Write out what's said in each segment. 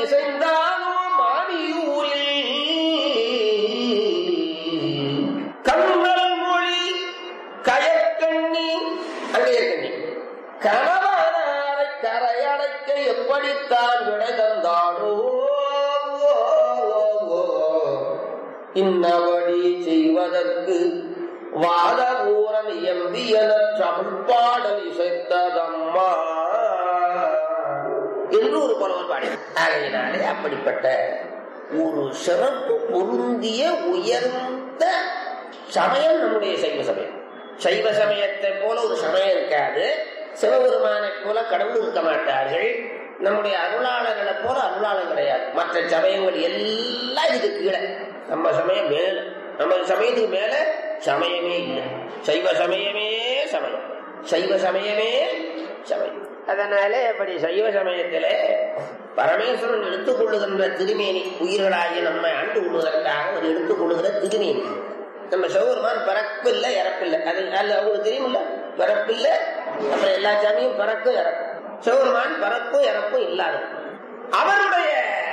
இசைந்தாலும் மானியூரில் கண்ணல் மொழி கயக்கண்ணி அங்கேயக்கண்ணி கணவனாரை கரையடைக்க எப்படித்தான் விடை தந்தானோ இன்னபடி செய்வதற்கு வாதபூரன் எம்பியன தமிழ்பாடல் இசைத்ததம்மா என்று ஒரு புலவர் பாடி ஆகையினாலே அப்படிப்பட்ட ஒரு சிறப்பு பொருந்திய உயர்ந்த சமயம் நம்முடைய சைவ சமயம் சைவ சமயத்தை போல ஒரு சமயம் இருக்காது சிவபெருமானை போல கடவுள் இருக்க மாட்டார்கள் நம்முடைய அருளாளர்களை போல அருளாளர் கிடையாது மற்ற சமயங்கள் எல்லாம் இதுக்கு கீழே நம்ம சமயம் மேல நம்ம சமயத்துக்கு மேல சமயமே இல்லை சைவ சமயமே சமயம் சைவ சமயமே சமயம் அதனால அப்படி சைவ சமயத்திலே பரமேஸ்வரன் எடுத்துக் கொள்ளுகின்ற திருமேனி உயிர்களாகி நம்மை ஆண்டு கொள்வதற்காக ஒரு எடுத்துக் கொள்ளுகிற திருமேனி நம்ம சிவபெருமான் பிறப்பில்லை இறப்பில்லை அது அது அவங்களுக்கு தெரியுமில்ல பிறப்பில்லை அப்புறம் எல்லா சாமியும் பிறக்கும் இறக்கும் சிவபெருமான் பிறப்பும் இறப்பும் இல்லாத அவருடைய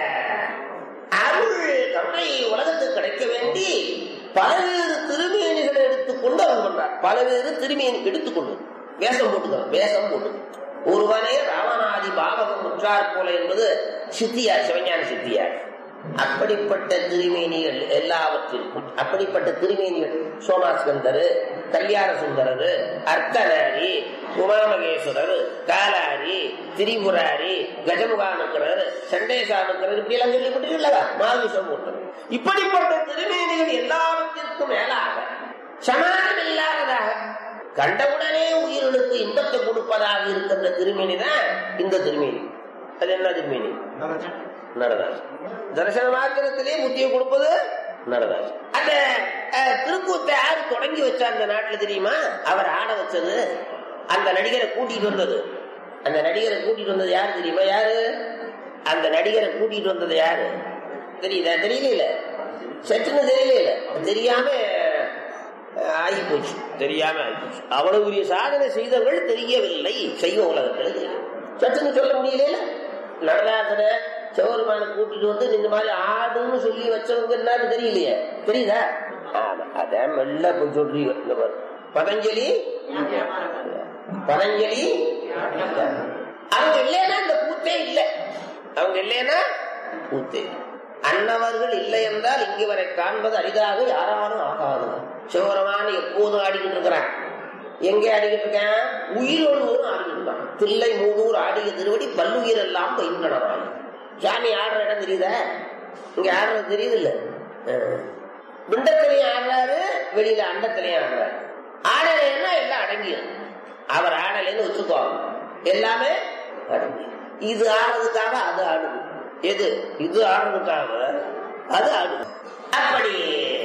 அருள் கருணை உலகத்துக்கு கிடைக்க வேண்டி பல்வேறு திருமேனிகளை எடுத்துக்கொண்டு அவர் பண்றார் பல்வேறு திருமேனி எடுத்துக்கொண்டு வேஷம் போட்டுக்கிறார் வேஷம் போட்டு ஒருவனே ராமநாதி பாவகம் முற்றார் போல என்பது சித்தியார் சிவஞான சித்தியார் அப்படிப்பட்ட திருமேனிகள் எல்லாவற்றிற்கும் அப்படிப்பட்ட திருமேனிகள் சோமாஸ்கந்தர் கல்யாண சுந்தரர் அர்த்தநாரி உமாமகேஸ்வரர் காலாரி திரிபுராரி கஜமுகானுக்கிறர் சண்டேசானுக்கிறர் இப்படி எல்லாம் கேள்விப்பட்டிருக்கா மாவிசம் போட்டது இப்படிப்பட்ட திருமேனிகள் எல்லாவற்றிற்கும் மேலாக சமானம் இல்லாததாக கண்டவுடனே உயிர்களுக்கு இன்பத்தை கொடுப்பதாக இருக்கின்ற திருமேனி தான் இந்த திருமேனி அது என்ன திருமேனி நடராஜ் தரிசன மாத்திரத்திலே புத்தியை கொடுப்பது நடராஜ் அந்த அஹ், திருக்கூத்தை யாரு தொடங்கி வச்சா அந்த நாட்டுல தெரியுமா அவர் ஆட வச்சது அந்த நடிகரை கூட்டிட்டு வந்தது அந்த நடிகரை கூட்டிட்டு வந்தது யாரு தெரியுமா யாரு அந்த நடிகரை கூட்டிட்டு வந்தது யாரு தெரியுதா தெரியல சட்டுன்னு தெரியல தெரியாம ஆகி போச்சு தெரியாம ஆகிப்போச்சு அவ்வளவு பெரிய சாதனை செய்தவர்கள் தெரியவில்லை செய்வ உலகத்தில் தெரியும். சட்டுன்னு சொல்ல முடியல நடராசனை சிவபெருமான கூட்டிட்டு வந்து இந்த மாதிரி ஆடுன்னு சொல்லி வச்சவங்க என்னன்னு தெரியலையே தெரியுதா ஆமா அதான் மெல்ல போய் சொல்றீங்க இந்த பாரு. பதஞ்சலி பதஞ்சலி அவங்க இல்லைன்னா இந்த கூத்தே இல்லை அவங்க இல்லைன்னா கூத்தே இல்லை. அன்னவர்கள் இல்லை என்றால் இங்கு வரை காண்பது அரிதாக யாராலும் ஆகாது சிவபெருமான் எப்போதும் ஆடிக்கிட்டு இருக்கிறான் எங்கே ஆடிக்கிட்டு இருக்கேன் உயிரோடு ஆடிக்கிட்டு இருக்கான் தில்லை மூதூர் ஆடிய திருவடி பல்லுயிர் எல்லாம் பயின்றனவாய் சாமி ஆடுற இடம் தெரியுதா இங்க ஆடுறது தெரியுது இல்ல பிண்டத்திலையும் ஆடுறாரு வெளியில அண்டத்திலையும் ஆடுறாரு ஆடலைன்னா எல்லாம் அடங்கிடும் அவர் ஆடலைன்னு வச்சுக்கோ எல்லாமே அடங்கி இது ஆடுறதுக்காக அது ஆடுது எது இது ஆடுறதுக்காக அது ஆடுது அப்படி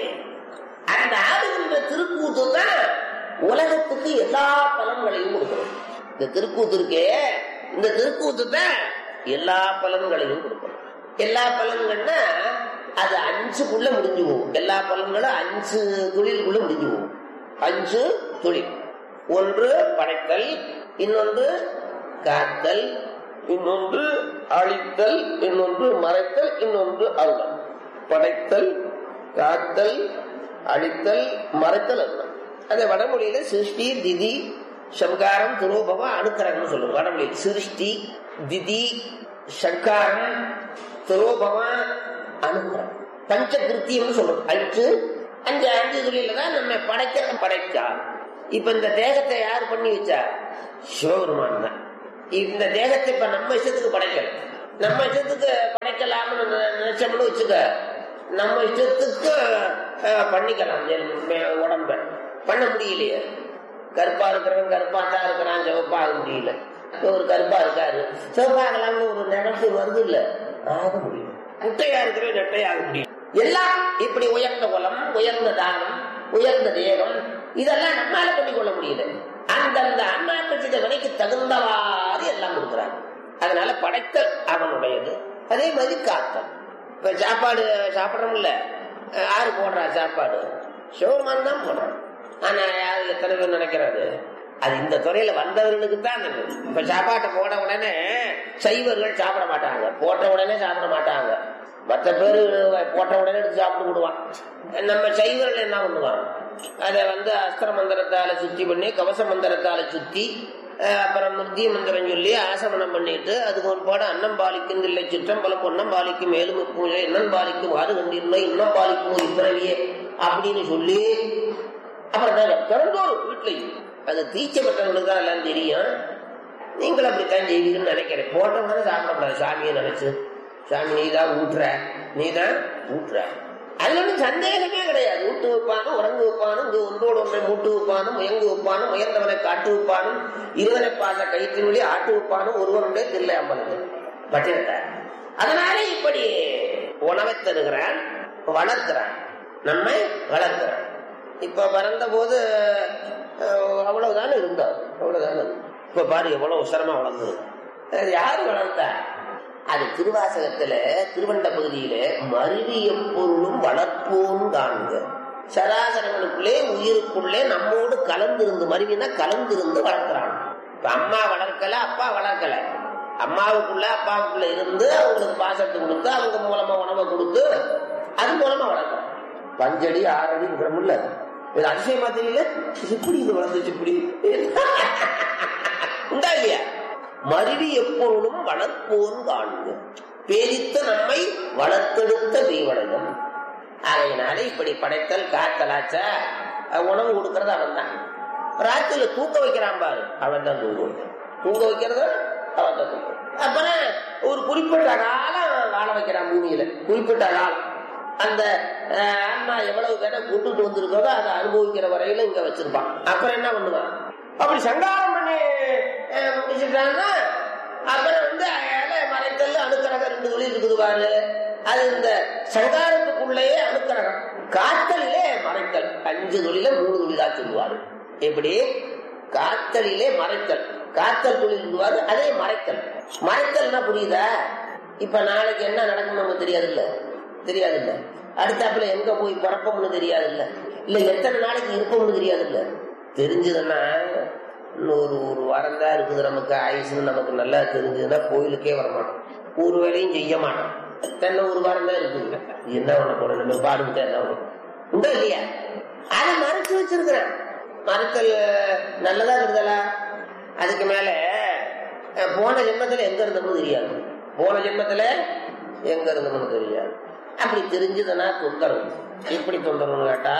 அந்த ஆடுகின்ற திருக்கூத்து தான் உலகத்துக்கு எல்லா பலன்களையும் கொடுக்கணும் இந்த திருக்கூத்து இருக்கே இந்த திருக்கூத்து தான் எல்லா பலன்களையும் கொடுக்கணும் எல்லா பலன்கள்னா அது அஞ்சுக்குள்ள முடிஞ்சு போகும் எல்லா பலன்களும் அஞ்சு தொழிலுக்குள்ள முடிஞ்சு போகும் அஞ்சு தொழில் ஒன்று படைத்தல் இன்னொன்று காத்தல் இன்னொன்று அழித்தல் இன்னொன்று மறைத்தல் இன்னொன்று அருளல் படைத்தல் காத்தல் அழித்தல் மறைத்தல் அருளல் அதை வடமொழியில சிருஷ்டி திதி சம்காரம் துரோபவம் அணுக்கரம்னு சொல்லுவோம் வடமொழியில் சிருஷ்டி திதி சங்காரம் துரோபவம் அணுக்கரம் பஞ்ச கிருத்தியம்னு சொல்லுவோம் அஞ்சு அஞ்சு அஞ்சு தொழில தான் நம்ம படைக்கிற படைச்சா இப்ப இந்த தேகத்தை யார் பண்ணி வச்சா சிவபெருமான் தான் இந்த தேகத்தை இப்ப நம்ம இஷ்டத்துக்கு படைக்கல நம்ம இஷ்டத்துக்கு படைக்கலாம்னு நினை- நினைச்சோம்னு வச்சுக்க நம்ம இஷ்டத்துக்கு அஹ், பண்ணிக்கலாம் மே- உடம்ப பண்ண முடியலையே கருப்பா இருக்கிறவன் கருப்பா தான் இருக்கிறான் சிவப்பா ஆக முடியல இப்ப ஒரு கருப்பா இருக்காரு சிவப்பாகலாம்னு ஒரு நினைப்பு வருது இல்ல ஆக முடியும் குட்டையா இருக்கிறவன் நெட்டையாக முடியும் எல்லாம் இப்படி உயர்ந்த குலம் உயர்ந்த தானம் உயர்ந்த தேகம் இதெல்லாம் நம்மால பண்ணிக்கொள்ள முடியல அந்தந்த அண்ணாக்கட்சித விலைக்கு தகுந்தவாறு எல்லாம் கொடுக்குறாங்க அதனால படைத்தல் அவனுடையது அதே மாதிரி காத்தல் இப்ப சாப்பாடு சாப்பிடறோம்ல அஹ் யாரு போடுறா சாப்பாடு சிவருமான் தான் போடுறான் ஆனா யாரு எத்தனை பேர் நினைக்கிறாரு அது இந்த துறையில வந்தவர்களுக்கு தான் அந்த நூல். இப்ப சாப்பாட்டை போட உடனே சைவர்கள் சாப்பிட மாட்டாங்க போட்ட உடனே சாப்பிட மாட்டாங்க மற்ற பேரு போட்ட உடனே எடுத்து சாப்பிட்டு விடுவான் நம்ம சைவர்கள் என்ன பண்ணுவான் அதை வந்து அஸ்திர மந்திரத்தால சுத்தி பண்ணி கவச மந்திரத்தால சுத்தி அஹ், அப்புறம் முத்திய மந்திரம் சொல்லி ஆசமனம் பண்ணிட்டு அதுக்கு முன்பாடு அன்னம் பாலிக்கும் இல்லை சிற்றம்பலம் பொன்னம் பாலிக்கும் மேலும் பூஜை இன்னம் பாலிக்கும் ஆறு கண்டிருந்தோம் இன்னம் பாலிக்கும் இப்பிறவியே அப்படின்னு சொல்லி அப்புறம் நாங்க பிறந்தோம் வீட்லயும் அது தீச்ச பெற்றவங்களுக்கு தான் எல்லாம் தெரியும் நீங்களும் அப்படித்தான் செய்வீங்கன்னு நினைக்கிறேன் போட்டவங்க சாப்பிடக்கூடாது சாமியை நினைச்சு சாமி நீ தான் ஊட்டுற நீ தான் ஊட்டுற அதுல ஒன்றும் சந்தேகமே கிடையாது ஊட்டு வைப்பானும் உறங்கு வைப்பானும் இங்கு ஒன்றோடு ஒன்றை மூட்டு வைப்பானும் முயங்கு வைப்பானும் முயன்றவனை காட்டு வைப்பானும் இருவனை பாச கயிற்றின் வழி ஆட்டு வைப்பானும் ஒருவனுடைய தில்லை அம்மனுக்கு பட்டினத்தார் அதனாலே இப்படி உணவை தருகிறான் வளர்க்கிறான் நம்மை வளர்க்கிறான் இப்ப பிறந்த போது அஹ், அவ்வளவுதானே இருந்தார் அவ்வளவுதானே இருந்தார். இப்ப பாரு எவ்வளவு சிரமமா வளர்ந்தது அது யாரு வளர்த்தா அது திருவாசகத்துல திருவண்ட பகுதியில மருவிய பொருளும் வளர்ப்போம் காண்க சராசரங்களுக்குள்ளே உயிருக்குள்ளே நம்மோடு கலந்திருந்து மருவினா கலந்திருந்து வளர்க்கிறான் இப்ப அம்மா வளர்க்கல அப்பா வளர்க்கல அம்மாவுக்குள்ள அப்பாவுக்குள்ள இருந்து அவங்களுக்கு பாசத்தை கொடுத்து அவங்க மூலமா உணவை கொடுத்து அது மூலமா வளர்க்கலாம் பஞ்சடி ஆறடி விக்ரமுல்ல இது அதிசயமா தெரியல இப்படி இது வளர்ந்துச்சு இப்படி உண்டா இல்லையா மருவி எப்பொருளும் வளர்ப்போன் காண்க பேதித்த நம்மை வளர்த்தெடுத்த தீவனகம் ஆகையினால இப்படி படைத்தல் காத்தலாச்சா அஹ் உணவு கொடுக்கறது அவன் தான் ராத்திரில தூக்க வைக்கிறான் பாரு அவன் தான் தூங்க வைக்கிறான். தூங்க வைக்கிறது அவன் தான் தூங்க அப்புறம் ஒரு குறிப்பிட்ட காலம் வாழ வைக்கிறான் பூமியில குறிப்பிட்ட காலம் அந்த அஹ், ஆன்மா எவ்வளவு பேரை கூட்டுட்டு வந்திருக்கிறதோ அதை அனுபவிக்கிற வரையில இங்க வச்சிருப்பான் அப்புறம் என்ன பண்ணுவான் அப்படி சங்காரம் பண்ணி அஹ், முடிச்சுட்டான்னா அப்புறம் வந்து அயால மறைத்தல் அணுக்கரகம் ரெண்டு தொழில் இருக்குது பாரு அது இந்த சங்காரத்துக்குள்ளேயே அணுக்கரகம் காத்தலிலே மறைத்தல் அஞ்சு தொழில மூணு தொழிலா சொல்லுவாரு எப்படி காத்தலிலே மறைத்தல் காத்தல் தொழில் சொல்லுவாரு அதே மறைத்தல் மறைத்தல்னா புரியுதா இப்ப நாளைக்கு என்ன நடக்கும் நமக்கு தெரியாது இல்ல தெரியாது இல்ல அடுத்தாப்புல எங்க போய் பிறப்போம்னு தெரியாது இல்ல இல்ல எத்தனை நாளைக்கு இருப்போம்னு தெரியாது இல்ல தெரிஞ்சதுன்னா இன்னும் ஒரு ஒரு வாரம் தான் இருக்குது நமக்கு ஆயுசுன்னு நமக்கு நல்லா தெரிஞ்சதுன்னா கோயிலுக்கே வர மாட்டோம் ஒரு வேலையும் செய்ய மாட்டோம் தென்னை ஒரு வாரம் தான் இருக்குது என்ன பண்ண போறோம் நம்ம பாடுகிட்ட என்ன பண்ண உண்டா இல்லையா அதை மறைச்சு வச்சிருக்கிறேன் மறுத்தல் நல்லதா இருக்குதலா அதுக்கு மேல அஹ், போன ஜென்மத்துல எங்க இருந்தோம்னு தெரியாது போன ஜென்மத்துல எங்க இருந்தோம்னு தெரியாது அப்படி தெரிஞ்சதுன்னா தொந்தரவு எப்படி தொந்தரவுன்னு கேட்டா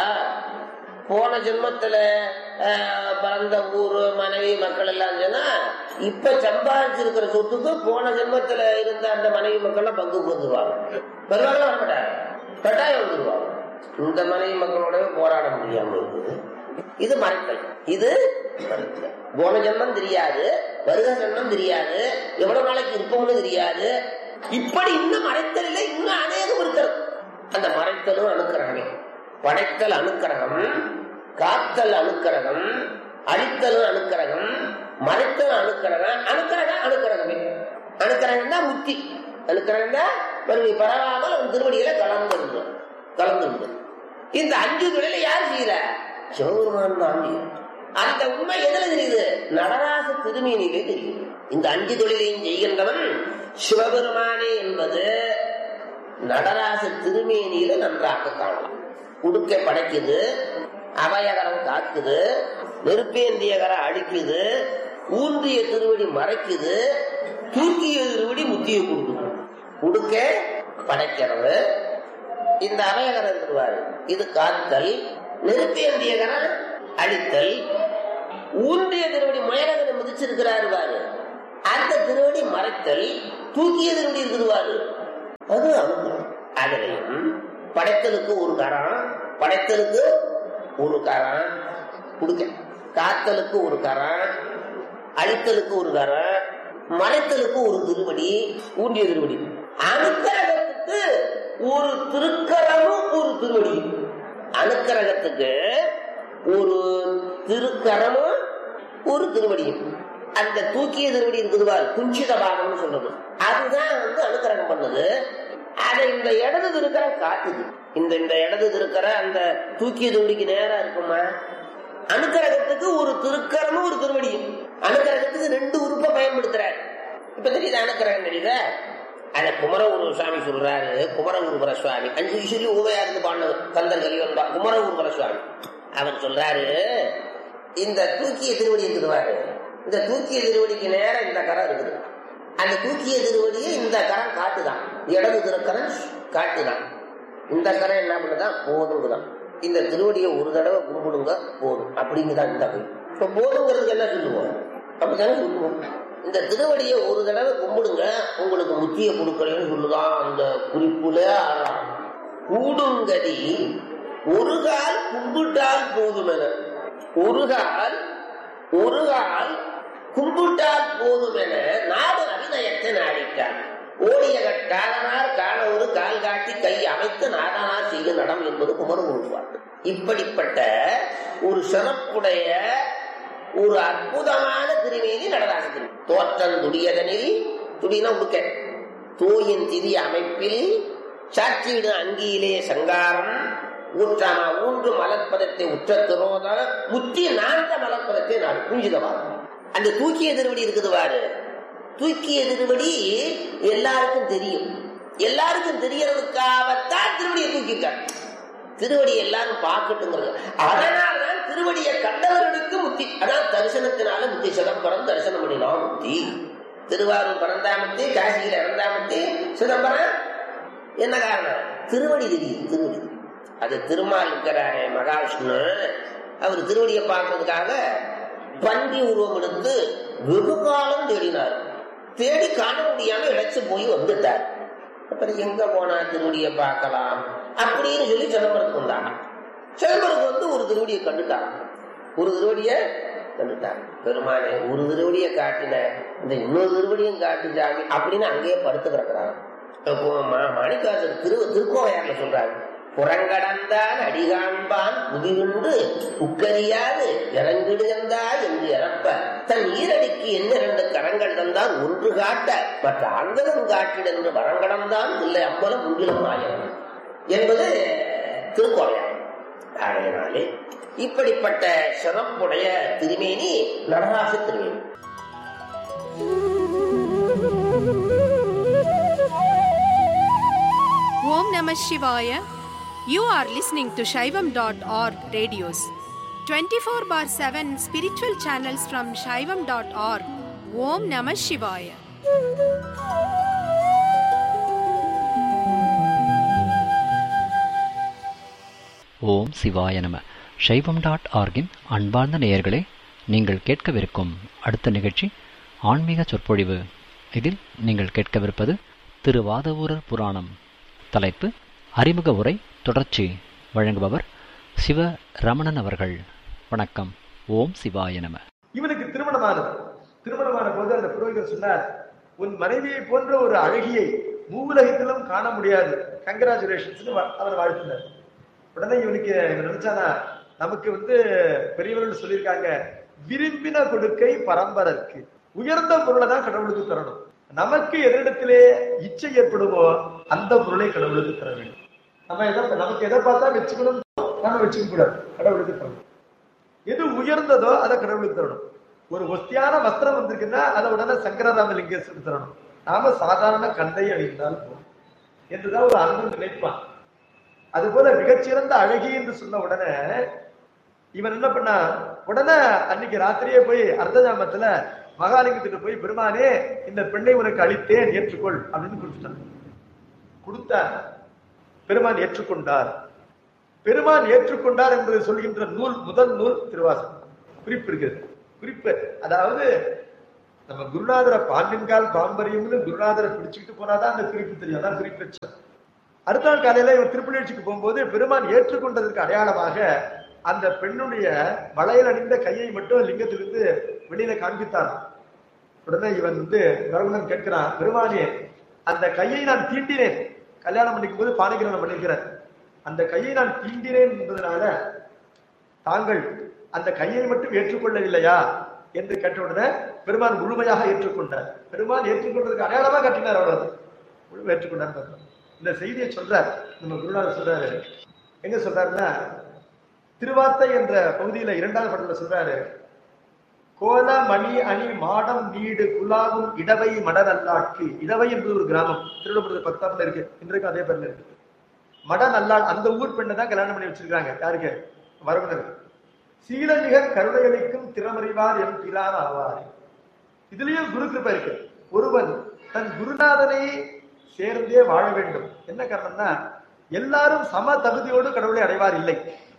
போன ஜென்மத்துல அஹ், பிறந்த ஊரு மனைவி மக்கள் எல்லாம் சொன்னா இப்ப சம்பாதிச்சிருக்கிற சொத்துக்கு போன ஜென்மத்துல இருந்த அந்த மனைவி மக்கள் எல்லாம் பங்குக்கு வந்துருவாங்க வருவாங்களா வரமாட்டாங்க கட்டாயம் வந்துருவாங்க இந்த மனைவி மக்களோட போராட முடியாம இருக்குது இது மறைத்தல் இது மறைத்தல். போன ஜென்மம் தெரியாது வருக ஜென்மம் தெரியாது எவ்வளவு நாளைக்கு இருப்போம்னு தெரியாது இப்படி இன்னும் மறைத்தலில் இன்னும் அநேகம் இருக்கிறது அந்த மறைத்தலும் அணுக்கரகமே படைத்தல் அணுக்கரகம் காத்தல் அணுக்கரகம் அழித்தலும் அணுக்கரகம் மறைத்தல் அணுக்கரகம் அணுக்கரகம் அணுக்கரகமே அணுக்கரகம் தான் முத்தி அணுக்கரகம் தான் மறுபடியும் பரவாமல் அவன் திருவடியில கலந்து கலந்து இந்த அஞ்சு தொழிலை யார் செய்யற சிவபெருமான் தான் செய்யறார். அந்த உண்மை எதுல தெரியுது நடராச திருமேனிலே தெரியுது இந்த அஞ்சு தொழிலையும் செய்கின்றவன் சிவபெருமானே என்பது நடராச திருமேனியில நன்றாக காணலாம் உடுக்க படைக்குது அபயகரம் காக்குது நெருப்பேந்தியகரம் அழிக்குது ஊன்றிய திருவடி மறைக்குது தூக்கிய திருவடி முத்தியை கொடுக்குது உடுக்க படைக்கிறது இந்த அபயகரம் இருக்குவாரு இது காத்தல் நெருப்பேந்தியகரம் அழித்தல் ஊன்றிய திருவடி முயலகனை மிதிச்சிருக்கிறாரு பாரு அந்த திருவடி மறைத்தல் தூக்கிய திருவடி இருக்குதுவாரு அது அனுகிரகம் அதுலயும் படைத்தலுக்கு ஒரு கரம் படைத்தலுக்கு ஒரு கரம் கொடுக்க காத்தலுக்கு ஒரு கரம் அழித்தலுக்கு ஒரு கரம் மறைத்தலுக்கு ஒரு திருவடி ஊண்டிய திருவடி அனுக்கிரகத்துக்கு ஒரு திருக்கரமும் ஒரு திருவடி அனுக்கிரகத்துக்கு ஒரு திருக்கரமும் ஒரு திருவடியும் அந்த தூக்கிய திருவடி இருக்குதுவார் குஞ்சித பாகம்னு சொல்றது அதுதான் வந்து அனுக்கிரகம் பண்ணுது அதை இந்த இடது திருக்கரம் காட்டுது இந்த இந்த இடது திருக்கர அந்த தூக்கிய திருவடிக்கு நேரா இருக்குமா அணுக்கரகத்துக்கு ஒரு திருக்கரமும் ஒரு திருவடியும் அணுக்கரகத்துக்கு ரெண்டு உறுப்பை பயன்படுத்துறாரு இப்ப தெரியுது அணுக்கரகம் தெரியுதா அத குமரகுரு சுவாமி சொல்றாரு குமரகுருபர சுவாமி அஞ்சு சொல்லி ஊமையா இருந்து பாண்டவர் கந்தன் கலிவன் தான் குமரகுருபர சுவாமி அவர் சொல்றாரு இந்த தூக்கிய திருவடி இருக்குதுவாரு இந்த தூக்கிய திருவடிக்கு நேரம் இந்த கரம் இருக்குது அந்த தூக்கிய திருவடியை இந்த கரம் காட்டுதான் இடது திருக்கரம் காட்டுதான் இந்த கரம் என்ன பண்ணுதான் போதுங்குதான் இந்த திருவடியை ஒரு தடவை கும்பிடுங்க போதும் அப்படிங்குதான் இந்த கை இப்ப போதுங்கிறதுக்கு என்ன சொல்லுவோம் அப்படித்தானே சொல்லுவோம் இந்த திருவடியை ஒரு தடவை கும்பிடுங்க உங்களுக்கு முத்திய கொடுக்கறேன்னு சொல்லுதான் அந்த குறிப்புல ஆறாம் கூடுங்கதி ஒரு கால் கும்பிட்டால் போதுமென ஒரு கால் ஒரு கால் கும்பிட்டால் போதும் என நாடு அபிநயத்தை நாடிட்டார் ஓடிய காலனார் காண ஒரு கால் காட்டி கை அமைத்து நாடனார் செய்ய நடம் என்பது குமரகுரு பாட்டு இப்படிப்பட்ட ஒரு சிறப்புடைய ஒரு அற்புதமான திருமேனி நடராச திரு தோற்றம் துடியதனில் துடினா உடுக்க தோயின் திதி அமைப்பில் சாட்சியிடு அங்கியிலே சங்காரம் ஊற்றாமா ஊன்று மலர்ப்பதத்தை உற்ற திரோத முத்தி நான்க மலர்ப்பதத்தை நான் புரிஞ்சுதவாரு அந்த தூக்கிய திருவடி இருக்குது பாரு தூக்கிய திருவடி எல்லாருக்கும் தெரியும் எல்லாருக்கும் தெரியறதுக்காகத்தான் திருவடியை தூக்கிட்டார் திருவடி எல்லாரும் பார்க்கட்டுங்கிறது அதனால்தான் திருவடியை கண்டவர்களுக்கு முத்தி அதான் தரிசனத்தினால முத்தி சிதம்பரம் தரிசனம் பண்ணினா முத்தி திருவாரூர் பரந்தாமத்தி காசியில இறந்தாமத்தி சிதம்பரம் என்ன காரணம் திருவடி தெரியுது திருவடி அது திருமால் இருக்கிறாரே மகாவிஷ்ணு அவர் திருவடியை பார்க்கறதுக்காக பன்றி உருவம் எடுத்து வெகு காலம் தேடினார் தேடி காண முடியாம இழைச்சு போய் வந்துட்டார் அப்புறம் எங்க போனா திருவடியை பார்க்கலாம் அப்படின்னு சொல்லி சிதம்பரத்துக்கு வந்தாங்க சிதம்பரத்துக்கு வந்து ஒரு திருவடியை கண்டுட்டாங்க ஒரு திருவடிய கண்டுட்டாங்க பெருமானே ஒரு திருவடியை காட்டின இந்த இன்னொரு திருவடியும் காட்டு சாமி அப்படின்னு அங்கேயே படுத்து கிடக்குறாங்க மணிக்காசர் திரு திருக்கோவையார்ல சொல்றாரு புறங்கடந்தான் அடிகாண்பான் புதிவுண்டு உக்கரியாது இறங்கிடுகந்தா என்று இறப்ப தன் ஈரடிக்கு என்ன இரண்டு கரங்கள் தந்தான் ஒன்று காட்ட மற்ற அங்கலம் காட்டிட என்று வரங்கடந்தான் இல்லை அம்பலம் முன்பிலும் ஆயிரம் என்பது திருக்கோவையார் ஆகையினாலே இப்படிப்பட்ட சிறப்புடைய திருமேனி நடராச திருமேனி Om Namah Shivaya. You are listening to Shaivam.org radios. 24 bar 7 spiritual channels from Shaivam.org. Om Namah Shivaya. ஓம் சிவாய நம சைவம் டாட் ஆர்கின் அன்பார்ந்த நேயர்களே நீங்கள் கேட்கவிருக்கும் அடுத்த நிகழ்ச்சி ஆன்மீக சொற்பொழிவு இதில் நீங்கள் கேட்கவிருப்பது திருவாதவூரர் புராணம் தலைப்பு அறிமுக உரை தொடர்ச்சி வழங்குபவர் சிவ ரமணன் அவர்கள் வணக்கம் ஓம் சிவாய நம இவனுக்கு திருமணமானது திருமணமான போது அந்த புரோகிதர் சொன்னார் உன் மனைவியை போன்ற ஒரு அழகியை மூவுலகத்திலும் காண முடியாது கங்கராச்சுலேஷன்ஸ் அவர் வாழ்த்தினார் உடனே இவனுக்கு இவன் நினைச்சானா நமக்கு வந்து பெரியவர்கள் சொல்லியிருக்காங்க விரும்பின கொடுக்கை பரம்பரருக்கு உயர்ந்த பொருளை தான் கடவுளுக்கு தரணும் நமக்கு எதிரிடத்திலே இச்சை ஏற்படுமோ அந்த பொருளை கடவுளுக்கு தர வேண்டும் நம்ம எதை நமக்கு எதை பார்த்தா வச்சுக்கணும் நாம வச்சுக்க கூடாது கடவுளுக்கு தரணும் எது உயர்ந்ததோ அதை கடவுளுக்கு தரணும் ஒரு ஒஸ்தியான வஸ்திரம் வந்திருக்குன்னா அதை உடனே சங்கரராம லிங்கேஸ்வரர் தரணும் நாம சாதாரண கந்தை அணிந்தால் போதும் என்றுதான் ஒரு அன்பு நினைப்பான் அது போல மிகச்சிறந்த அழகி என்று சொன்ன உடனே இவன் என்ன பண்ணா உடனே அன்னைக்கு ராத்திரியே போய் அர்த்த ஜாமத்துல மகாலிங்கத்துக்கு போய் பெருமானே இந்த பெண்ணை உனக்கு அளித்தேன் ஏற்றுக்கொள் அப்படின்னு கொடுத்துட்டான் கொடுத்தார் பெருமான் ஏற்றுக்கொண்டார் பெருமான் ஏற்றுக்கொண்டார் என்பதை சொல்கின்ற நூல் முதல் நூல் திருவாசகம் குறிப்பு இருக்கிறது குறிப்பு அதாவது நம்ம குருநாதரை பாண்டின்கால் பாம்பரியம்னு குருநாதரை பிடிச்சுக்கிட்டு போனாதான் அந்த குறிப்பு தெரியும் அதான் குறிப்பு வச்சோம் அடுத்த நாள் காலையில இவன் திருப்பணிச்சிக்கு போகும்போது பெருமான் ஏற்றுக்கொண்டதற்கு அடையாளமாக அந்த பெண்ணுடைய வளையல் அணிந்த கையை மட்டும் லிங்கத்திலிருந்து வெளியில காண்பித்தான் உடனே இவன் வந்து கருகுணன் கேட்கிறான் பெருமானே அந்த கையை நான் தீண்டினேன் கல்யாணம் பண்ணிக்கும் போது பாணிகிரகணம் பண்ணிருக்கிறேன் அந்த கையை நான் தீண்டினேன் என்பதனால தாங்கள் அந்த கையை மட்டும் ஏற்றுக்கொள்ளவில்லையா என்று கேட்ட உடனே பெருமான் முழுமையாக ஏற்றுக்கொண்டார் பெருமான் ஏற்றுக்கொண்டதுக்கு அடையாளமா கட்டினார் அவ்வளவு முழுமை ஏற்றுக்கொண்டார் பாருங்க. இந்த செய்தியை சொல்றார் நம்ம குருநாதர் சொல்றாரு எங்க சொல்றாருன்னா திருவார்த்தை என்ற பகுதியில இரண்டாவது படத்துல சொல்றாரு கோல மணி அணி மாடம் வீடு குலாவும் இடவை மடநல்லாட்கு இடவை என்பது ஒரு கிராமம் திருவண்ணாமலை பக்கத்தாப்புல இருக்கு இன்றைக்கும் அதே பேர்ல இருக்கு மடநல்லாள் அந்த ஊர் பெண்ணை தான் கல்யாணம் பண்ணி வச்சிருக்காங்க யாருக்கு வரவனர் சீலமிக கருணையளிக்கும் திறமறிவார் எம் பிரான் ஆவார் இதுலயும் குரு கிருபை இருக்கு ஒருவன் தன் குருநாதனை சேர்ந்தே வாழ வேண்டும் என்ன காரணம்னா எல்லாரும் சம தகுதியோடு கடவுளை அடைவார் இல்லை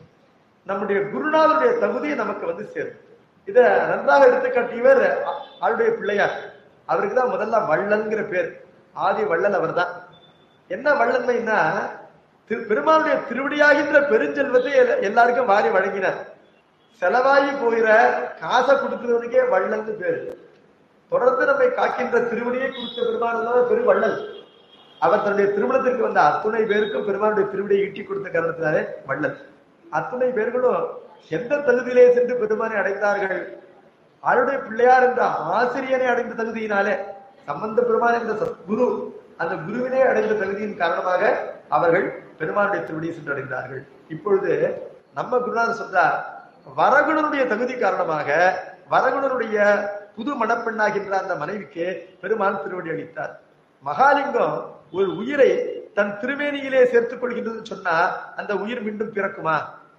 நம்முடைய குருநாதருடைய தகுதி நமக்கு வந்து சேரும் இத நன்றாக எடுத்துக்காட்டியவர் அ- ஆளுடைய பிள்ளையார் அவருக்கு தான் முதல்ல வள்ளல்ங்கிற பேர் ஆதி வள்ளல் அவர்தான் என்ன வள்ளன்மைன்னா திரு பெருமானுடைய திருவடியாகின்ற பெருஞ்செல்வத்தை எல்ல- எல்லாருக்கும் வாரி வழங்கினார் செலவாகி போகிற காசை கொடுக்கிறவனுக்கே வள்ளல்னு பேரு தொடர்ந்து நம்மை காக்கின்ற திருவடியை கொடுத்த பெருமான் தான் பெருவள்ளல் அவர் தன்னுடைய திருமணத்திற்கு வந்த அத்துணை பேருக்கும் பெருமானுடைய திருவடியை ஈட்டி கொடுத்த காரணத்தினாலே வள்ளல் அத்துணை பேர்களும் எந்த தகுதியிலே சென்று பெருமானை அடைந்தார்கள் ஆளுடைய பிள்ளையார் என்ற ஆசிரியனை அடைந்த தகுதியினாலே சம்பந்த பெருமான் என்ற குரு அந்த குருவினை அடைந்த தகுதியின் காரணமாக அவர்கள் பெருமானுடைய திருவடியை சென்று அடைந்தார்கள் இப்பொழுது நம்ம குருநாதர் சொல்றார் வரகுணனுடைய தகுதி காரணமாக வரகுணனுடைய புது மணப்பெண்ணாகின்ற அந்த மனைவிக்கு பெருமான் திருவடி அளித்தார் மகாலிங்கம் ஒரு உயிரை தன் திருமேனியிலே சேர்த்துக் கொள்கின்றதுன்னு சொன்னா அந்த உயிர் மீண்டும் பிறக்குமா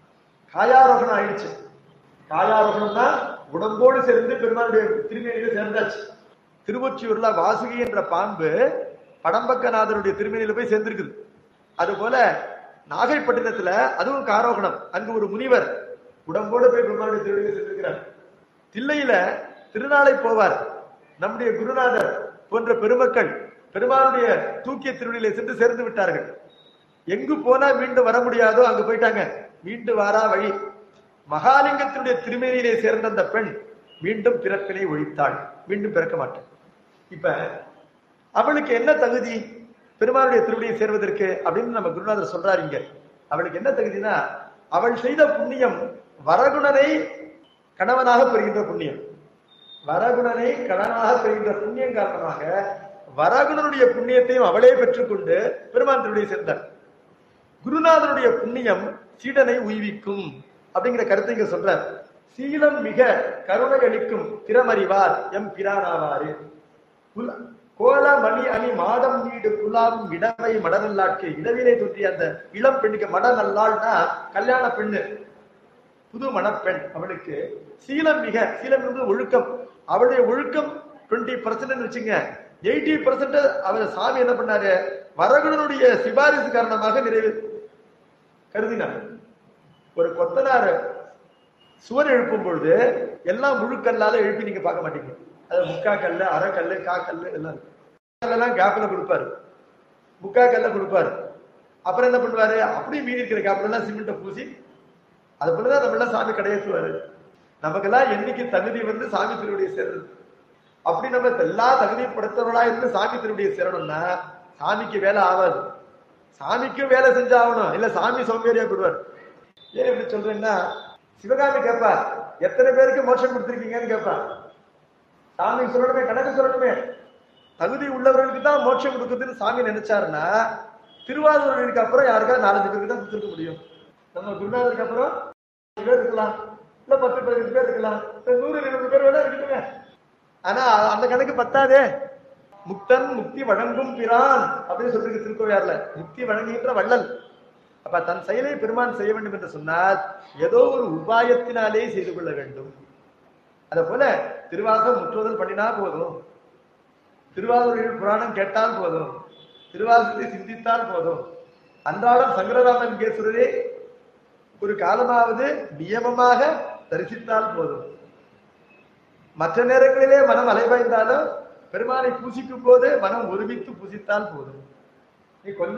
காயாரோகணம் ஆயிடுச்சு காயாரோகணம்னா உடம்போடு சேர்ந்து பெருமானுடைய திருமேனியில சேர்ந்தாச்சு திருவொற்றியூர்ல வாசுகி என்ற பாம்பு படம்பக்கநாதருடைய திருமேனியில போய் சேர்ந்திருக்குது அது போல நாகைப்பட்டினத்துல அதுவும் காரோகணம் அங்கு ஒரு முனிவர் உடம்போடு போய் பெருமானுடைய திருவடியில சேர்ந்திருக்கிறார் தில்லையில திருநாளை போவார் நம்முடைய குருநாதர் போன்ற பெருமக்கள் பெருமானுடைய தூக்கிய திருவடியிலே சென்று சேர்ந்து விட்டார்கள் எங்கு போனா மீண்டும் வர முடியாதோ அங்க போயிட்டாங்க மீண்டும் வாரா வழி மகாலிங்கத்தினுடைய திருமேனியிலே சேர்ந்த அந்த பெண் மீண்டும் பிறப்பினை ஒழித்தாள் மீண்டும் பிறக்க மாட்டாள் இப்ப அவளுக்கு என்ன தகுதி பெருமானுடைய திருவடியை சேர்வதற்கு அப்படின்னு நம்ம குருநாதர் சொல்றாரு இங்க அவளுக்கு என்ன தகுதினா அவள் செய்த புண்ணியம் வரகுணனை கணவனாக பெறுகின்ற புண்ணியம் வரகுணனை கடனாக பெறுகின்ற புண்ணியம் காரணமாக வரகுணனுடைய புண்ணியத்தையும் அவளே பெற்றுக்கொண்டு பெருமான் திருவடியை சேர்ந்தார் குருநாதனுடைய புண்ணியம் சீடனை உய்விக்கும் அப்படிங்கிற கருத்தை இங்க சொல்றார் சீலம் மிக கருணை அளிக்கும் திறமறிவார் எம் பிரானாவாரு புல- கோல மணி அணி மாடம் வீடு புலாவும் இடவை மடநல்லாட்கு இடவிலே தோற்றிய அந்த இளம் பெண்ணுக்கு மடநல்லாள்னா கல்யாண பெண்ணு புது மணப்பெண் அவளுக்கு சீலம் மிக சீலம் என்பது ஒழுக்கம் அவளுடைய ஒழுக்கம் டுவெண்ட்டி பர்சன்ட் வச்சுங்க எயிட்டி பர்சன்ட் அவர் சாமி என்ன பண்ணாரு வரகுணனுடைய சிபாரிசு காரணமாக நிறைவு கருதினார் ஒரு கொத்தனார் சுவர் எழுப்பும் பொழுது எல்லாம் முழு கல்லால எழுப்பி நீங்க பார்க்க மாட்டீங்க அது முக்கா கல்லு அரை கல்லு கா கல்லு எல்லாம் இருக்கு. கல்லெல்லாம் கேப்ல கொடுப்பாரு முக்கா கல்ல கொடுப்பாரு அப்புறம் என்ன பண்ணுவாரு அப்படியே மீறி இருக்கிற கேப்ல எல்லாம் சிமெண்ட்டை பூசி அது போலதான் நம்ம எல்லாம் சாமி கடையேற்றுவாரு நமக்கெல்லாம் என்னைக்கு தகுதி வந்து சாமி திருவடியை சேர்றது அப்படி நம்ம எல்லா தகுதியும் படுத்தவர்களா இருந்து சாமி திருவடியை சேரணும்னா சாமிக்கு வேலை ஆகாது சாமிக்கும் வேலை செஞ்சாகணும் இல்ல சாமி சோம்பேறியா போடுவார் ஏன் இப்படி சொல்றேன்னா சிவகாமி கேட்பா எத்தனை பேருக்கு மோட்சம் கொடுத்திருக்கீங்கன்னு கேட்பா சாமி சொல்லணுமே கணக்கு சொல்லணுமே தகுதி உள்ளவர்களுக்கு தான் மோட்சம் கொடுக்குதுன்னு சாமி நினைச்சாருன்னா திருவாரூருக்கு அப்புறம் யாருக்காவது நாலஞ்சு பேருக்கு தான் கொடுத்துருக்க முடியும் நம்ம குருநாதருக்கு அப்புறம் அஞ்சு பேர் இருக்கலாம் இல்ல பத்து பதினஞ்சு பேர் இருக்கலாம் இல்ல நூறு இருநூறு பேர் வேணா இருக்கட்டுமே ஆனா அந்த கணக்கு பத்தாதே முக்தன் முக்தி வழங்கும் பிரான் அப்படின்னு சொல்லிருக்கு திருக்கோவையார்ல முக்தி வழங்குகின்ற வள்ளல் அப்ப தன் செயலை பெருமான் செய்ய வேண்டும் என்று சொன்னால் ஏதோ ஒரு உபாயத்தினாலே செய்து கொள்ள வேண்டும் அத போல திருவாசம் முற்றுவதல் பண்ணினா போதும் திருவாரூரில் புராணம் கேட்டால் போதும் திருவாசத்தை சிந்தித்தால் போதும் அன்றாடம் சங்கரராமன் கேசுவரே ஒரு காலமாவது நியமமாக தரிசித்தால் போதும் மற்ற நேரங்களிலே மனம் அலைபாய்ந்தாலும் பெருமானை பூசிக்கும் போது மனம் ஒருமித்து பூசித்தால் போதும் நீ கொஞ்ச